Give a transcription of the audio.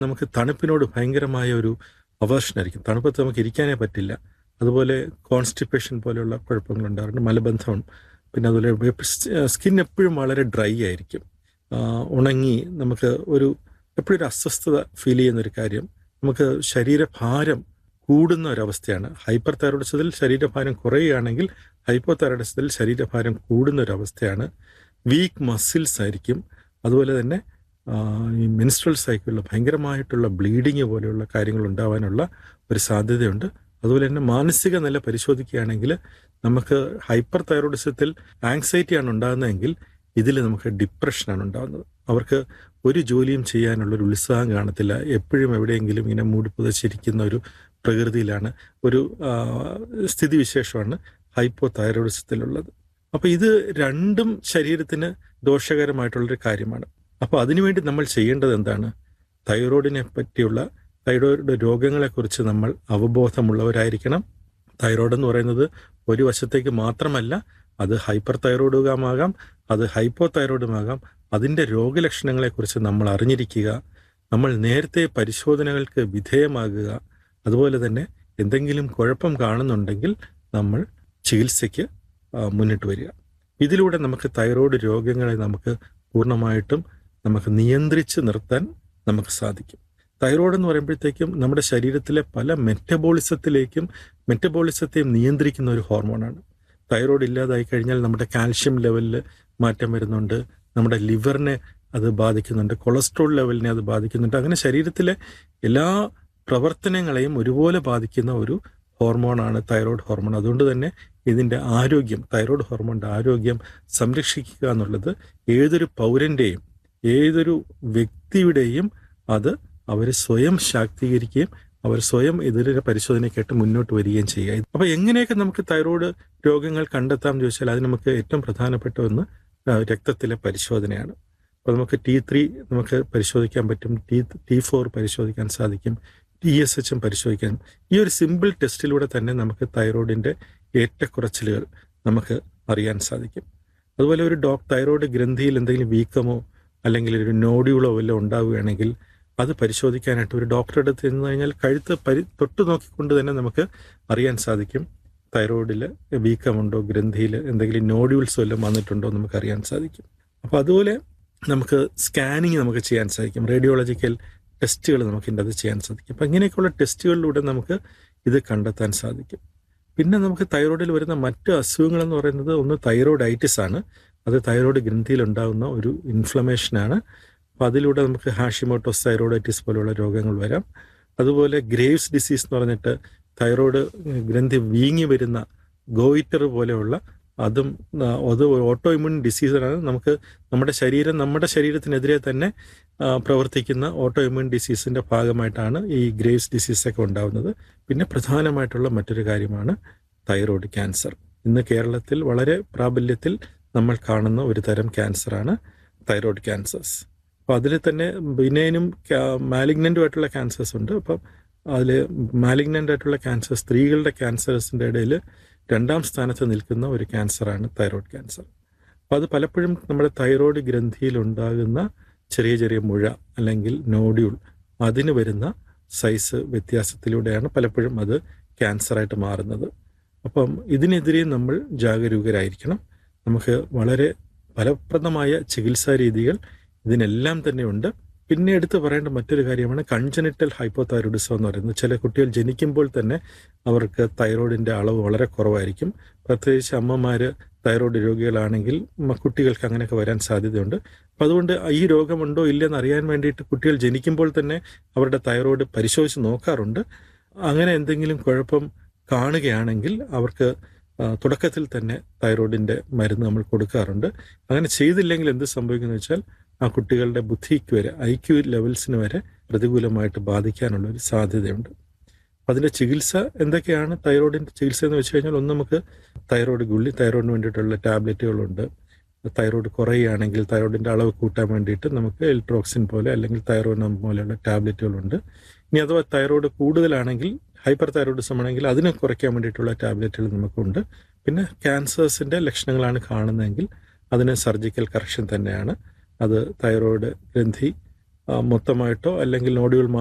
നമുക്ക് തണുപ്പിനോട് ഭയങ്കരമായ ഒരു അവേർഷനായിരിക്കും തണുപ്പത്ത് നമുക്ക് ഇരിക്കാനേ പറ്റില്ല അതുപോലെ കോൺസ്റ്റിപ്പേഷൻ പോലെയുള്ള കുഴപ്പങ്ങൾ ഉണ്ടാകാറുണ്ട് മലബന്ധം പിന്നെ അതുപോലെ സ്കിൻ എപ്പോഴും വളരെ ഡ്രൈ ആയിരിക്കും ആ, ഉണങ്ങി നമുക്ക് ഒരു എപ്പോഴും ഒരു അസ്വസ്ഥത ഫീൽ ചെയ്യുന്ന ഒരു കാര്യം നമുക്ക് ശരീരഭാരം കൂടുന്ന ഒരവസ്ഥയാണ് ഹൈപ്പർ തൈറോയിഡിസത്തിൽ ശരീരഭാരം കുറയുകയാണെങ്കിൽ ഹൈപ്പോ തൈറോയിഡിസത്തിൽ ശരീരഭാരം കൂടുന്ന ഒരവസ്ഥയാണ് വീക്ക് മസിൽസ് ആയിരിക്കും അതുപോലെ തന്നെ ആ, ഈ മെൻസ്ട്രൽ സൈക്കിളിൽ ഭയങ്കരമായിട്ടുള്ള ബ്ലീഡിങ് പോലെയുള്ള കാര്യങ്ങൾ ഉണ്ടാവാനുള്ള ഒരു സാധ്യതയുണ്ട് അതുപോലെ തന്നെ മാനസിക നില പരിശോധിക്കുകയാണെങ്കിൽ നമുക്ക് ഹൈപ്പർ തൈറോയിഡിസത്തിൽ ആങ്സൈറ്റിയാണ് ഉണ്ടാകുന്നതെങ്കിൽ ഇതിൽ നമുക്ക് ഡിപ്രഷനാണ് ഉണ്ടാകുന്നത് അവർക്ക് ഒരു ജോലിയും ചെയ്യാനുള്ള ഒരു ഉത്സാഹം കാണത്തില്ല എപ്പോഴും എവിടെയെങ്കിലും ഇങ്ങനെ മൂടി പുതച്ചിരിക്കുന്ന ഒരു പ്രകൃതിയിലാണ് ഒരു ആ, സ്ഥിതിവിശേഷമാണ് ഹൈപ്പോ തൈറോയിഡിസത്തിലുള്ളത് അപ്പോൾ ഇത് രണ്ടും ശരീരത്തിന് ദോഷകരമായിട്ടുള്ളൊരു കാര്യമാണ് അപ്പോൾ അതിനുവേണ്ടി നമ്മൾ ചെയ്യേണ്ടത് എന്താണ് തൈറോയിഡിനെ പറ്റിയുള്ള തൈറോയിഡ് രോഗങ്ങളെക്കുറിച്ച് നമ്മൾ അവബോധമുള്ളവരായിരിക്കണം തൈറോയ്ഡ് എന്ന് പറയുന്നത് ഒരു വശത്തേക്ക് മാത്രമല്ല അത് ഹൈപ്പർ തൈറോയിഡുമാകാം അത് ഹൈപ്പോ തൈറോയിഡുമാകാം അതിൻ്റെ രോഗലക്ഷണങ്ങളെക്കുറിച്ച് നമ്മൾ അറിഞ്ഞിരിക്കുക നമ്മൾ നേരത്തെ പരിശോധനകൾക്ക് വിധേയമാകുക അതുപോലെ തന്നെ എന്തെങ്കിലും കുഴപ്പം കാണുന്നുണ്ടെങ്കിൽ നമ്മൾ ചികിത്സയ്ക്ക് ആ, മുന്നിട്ട് വരിക ഇതിലൂടെ നമുക്ക് തൈറോയ്ഡ് രോഗങ്ങളെ നമുക്ക് പൂർണ്ണമായിട്ടും നമുക്ക് നിയന്ത്രിച്ച് നിർത്താൻ നമുക്ക് സാധിക്കും തൈറോയ്ഡ് എന്ന് പറയുമ്പോഴത്തേക്കും നമ്മുടെ ശരീരത്തിലെ പല മെറ്റബോളിസത്തിലേക്കും മെറ്റബോളിസത്തെയും നിയന്ത്രിക്കുന്ന ഒരു ഹോർമോണാണ് തൈറോയ്ഡ് ഇല്ലാതായി കഴിഞ്ഞാൽ നമ്മുടെ കാൽഷ്യം ലെവലിൽ മാറ്റം വരുന്നുണ്ട് നമ്മുടെ ലിവറിനെ അത് ബാധിക്കുന്നുണ്ട് കൊളസ്ട്രോൾ ലെവലിനെ അത് ബാധിക്കുന്നുണ്ട് അങ്ങനെ ശരീരത്തിലെ എല്ലാ പ്രവർത്തനങ്ങളെയും ഒരുപോലെ ബാധിക്കുന്ന ഒരു ഹോർമോണാണ് തൈറോയ്ഡ് ഹോർമോൺ അതുകൊണ്ട് തന്നെ ഇതിൻ്റെ ആരോഗ്യം തൈറോയ്ഡ് ഹോർമോണിൻ്റെ ആരോഗ്യം സംരക്ഷിക്കുക എന്നുള്ളത് ഏതൊരു പൗരൻ്റെയും ഏതൊരു വ്യക്തിയുടെയും അത് അവർ സ്വയം ശാക്തീകരിക്കുകയും അവർ സ്വയം ഇതിലെ പരിശോധനയ്ക്കായിട്ട് മുന്നോട്ട് വരികയും ചെയ്യുക അപ്പോൾ എങ്ങനെയൊക്കെ നമുക്ക് തൈറോയ്ഡ് രോഗങ്ങൾ കണ്ടെത്താം എന്ന് ചോദിച്ചാൽ അത് നമുക്ക് ഏറ്റവും പ്രധാനപ്പെട്ട ഒന്ന് ആ, രക്തത്തിലെ പരിശോധനയാണ് അപ്പോൾ നമുക്ക് ടി ത്രീ നമുക്ക് പരിശോധിക്കാൻ പറ്റും ടി ടി ഫോർ പരിശോധിക്കാൻ സാധിക്കും ടി എസ് എച്ചും പരിശോധിക്കാൻ ഈ ഒരു സിമ്പിൾ ടെസ്റ്റിലൂടെ തന്നെ നമുക്ക് തൈറോയിഡിൻ്റെ ഏറ്റക്കുറച്ചിലുകൾ നമുക്ക് അറിയാൻ സാധിക്കും അതുപോലെ ഒരു ഡോക് തൈറോയ്ഡ് ഗ്രന്ഥിയിൽ എന്തെങ്കിലും വീക്കമോ അല്ലെങ്കിൽ ഒരു നോഡ്യൂളോ വല്ലതും ഉണ്ടാവുകയാണെങ്കിൽ അത് പരിശോധിക്കാനായിട്ട് ഒരു ഡോക്ടറുടെ അടുത്ത് ചെന്ന് കഴിഞ്ഞാൽ കഴുത്ത് പരി തൊട്ട് നോക്കിക്കൊണ്ട് തന്നെ നമുക്ക് അറിയാൻ സാധിക്കും തൈറോയിഡിൽ വീക്കമുണ്ടോ ഗ്രന്ഥിയിൽ എന്തെങ്കിലും നോഡ്യൂൾസ് വല്ലതും വന്നിട്ടുണ്ടോ എന്ന് നമുക്ക് അറിയാൻ സാധിക്കും അപ്പോൾ അതുപോലെ നമുക്ക് സ്കാനിങ് നമുക്ക് ചെയ്യാൻ സാധിക്കും റേഡിയോളജിക്കൽ ടെസ്റ്റുകൾ നമുക്ക് ഇതിൻ്റെ അത് ചെയ്യാൻ സാധിക്കും അപ്പം ഇങ്ങനെയൊക്കെയുള്ള ടെസ്റ്റുകളിലൂടെ നമുക്ക് ഇത് കണ്ടെത്താൻ സാധിക്കും പിന്നെ നമുക്ക് തൈറോയിഡിൽ വരുന്ന മറ്റു അസുഖങ്ങളെന്ന് പറയുന്നത് ഒന്ന് തൈറോയിഡൈറ്റിസ് ആണ് അത് തൈറോയ്ഡ് ഗ്രന്ഥിയിൽ ഉണ്ടാകുന്ന ഒരു ഇൻഫ്ലമേഷനാണ് അപ്പോൾ അതിലൂടെ നമുക്ക് ഹാഷിമോട്ടോസ് തൈറോയിഡൈറ്റിസ് പോലുള്ള രോഗങ്ങൾ വരാം അതുപോലെ ഗ്രേവ്സ് ഡിസീസ് എന്ന് പറഞ്ഞിട്ട് തൈറോയ്ഡ് ഗ്രന്ഥി വീങ്ങി വരുന്ന ഗോയിറ്റർ പോലെയുള്ള അതും ആ, അത് ഓട്ടോ ഇമ്യൂൺ ഡിസീസാണ് നമുക്ക് നമ്മുടെ ശരീരം നമ്മുടെ ശരീരത്തിനെതിരെ തന്നെ ആ, പ്രവർത്തിക്കുന്ന ഓട്ടോ ഇമ്യൂൺ ഡിസീസിന്റെ ഭാഗമായിട്ടാണ് ഈ ഗ്രേവ്സ് ഡിസീസൊക്കെ ഉണ്ടാകുന്നത് പിന്നെ പ്രധാനമായിട്ടുള്ള മറ്റൊരു കാര്യമാണ് തൈറോയ്ഡ് ക്യാൻസർ ഇന്ന് കേരളത്തിൽ വളരെ പ്രാബല്യത്തിൽ നമ്മൾ കാണുന്ന ഒരു തരം ക്യാൻസറാണ് തൈറോയ്ഡ് ക്യാൻസേഴ്സ് അപ്പോൾ അതിൽ തന്നെ ബിനൈനും മാലിഗ്നൻ്റും ആയിട്ടുള്ള ക്യാൻസേഴ്സ് ഉണ്ട് അപ്പം അതിൽ മാലിഗ്നൻ്റ് ആയിട്ടുള്ള ക്യാൻസർ സ്ത്രീകളുടെ ക്യാൻസേഴ്സിൻ്റെ ഇടയിൽ രണ്ടാം സ്ഥാനത്ത് നിൽക്കുന്ന ഒരു ക്യാൻസറാണ് തൈറോയ്ഡ് ക്യാൻസർ അപ്പോൾ അത് പലപ്പോഴും നമ്മുടെ തൈറോയ്ഡ് ഗ്രന്ഥിയിൽ ഉണ്ടാകുന്ന ചെറിയ ചെറിയ മുഴ അല്ലെങ്കിൽ നോഡ്യൂൾ അതിന് വരുന്ന സൈസ് വ്യത്യാസത്തിലൂടെയാണ് പലപ്പോഴും അത് ക്യാൻസറായിട്ട് മാറുന്നത് അപ്പം ഇതിനെതിരെ നമ്മൾ ജാഗരൂകരായിരിക്കണം നമുക്ക് വളരെ ഫലപ്രദമായ ചികിത്സാ രീതികൾ ഇതിനെല്ലാം തന്നെ ഉണ്ട് പിന്നെ എടുത്തു പറയേണ്ട മറ്റൊരു കാര്യമാണ് കൺജനിറ്റൽ ഹൈപ്പോതൈറോയിഡിസം എന്ന് പറയുന്നത് ചില കുട്ടികൾ ജനിക്കുമ്പോൾ തന്നെ അവർക്ക് തൈറോയിഡിന്റെ അളവ് വളരെ കുറവായിരിക്കും പ്രത്യേകിച്ച് അമ്മമാർ തൈറോയ്ഡ് രോഗികളാണെങ്കിൽ മ- കുട്ടികൾക്ക് അങ്ങനെയൊക്കെ വരാൻ സാധ്യതയുണ്ട് അപ്പം അതുകൊണ്ട് ഈ രോഗമുണ്ടോ ഇല്ലെന്ന് അറിയാൻ വേണ്ടിയിട്ട് കുട്ടികൾ ജനിക്കുമ്പോൾ തന്നെ അവരുടെ തൈറോയ്ഡ് പരിശോധിച്ച് നോക്കാറുണ്ട് അങ്ങനെ എന്തെങ്കിലും കുഴപ്പം കാണുകയാണെങ്കിൽ അവർക്ക് ആ, തുടക്കത്തിൽ തന്നെ തൈറോയിഡിന്റെ മരുന്ന് നമ്മൾ കൊടുക്കാറുണ്ട് അങ്ങനെ ചെയ്തില്ലെങ്കിൽ എന്ത് സംഭവിക്കുന്നു വെച്ചാൽ ആ കുട്ടികളുടെ ബുദ്ധിക്ക് വരെ ഐ ക്യു ലെവൽസിന് വരെ പ്രതികൂലമായിട്ട് ബാധിക്കാനുള്ള ഒരു സാധ്യതയുണ്ട് അപ്പം അതിന്റെ ചികിത്സ എന്തൊക്കെയാണ് തൈറോയിഡിന്റെ ചികിത്സ എന്ന് വെച്ച് കഴിഞ്ഞാൽ ഒന്ന് നമുക്ക് തൈറോയ്ഡ് ഗുളി തൈറോയിഡിന് വേണ്ടിയിട്ടുള്ള ടാബ്ലറ്റുകളുണ്ട് തൈറോയ്ഡ് കുറയുകയാണെങ്കിൽ തൈറോയിഡിന്റെ അളവ് കൂട്ടാൻ വേണ്ടിയിട്ട് നമുക്ക് എൽട്രോക്സിൻ പോലെ അല്ലെങ്കിൽ തൈറോയിനം പോലെയുള്ള ടാബ്ലറ്റുകളുണ്ട് ഇനി അഥവാ തൈറോയ്ഡ് കൂടുതലാണെങ്കിൽ ഹൈപ്പർ തൈറോയിഡിസം ആണെങ്കിൽ അതിനെ കുറയ്ക്കാൻ വേണ്ടിയിട്ടുള്ള ടാബ്ലറ്റുകൾ നമുക്കുണ്ട് പിന്നെ ക്യാൻസേഴ്സിന്റെ ലക്ഷണങ്ങളാണ് കാണുന്നതെങ്കിൽ അതിന് സർജിക്കൽ കറക്ഷൻ തന്നെയാണ് അത് തൈറോയ്ഡ് ഗ്രന്ഥി ആ, മൊത്തമായിട്ടോ അല്ലെങ്കിൽ നോഡ്യൂൾ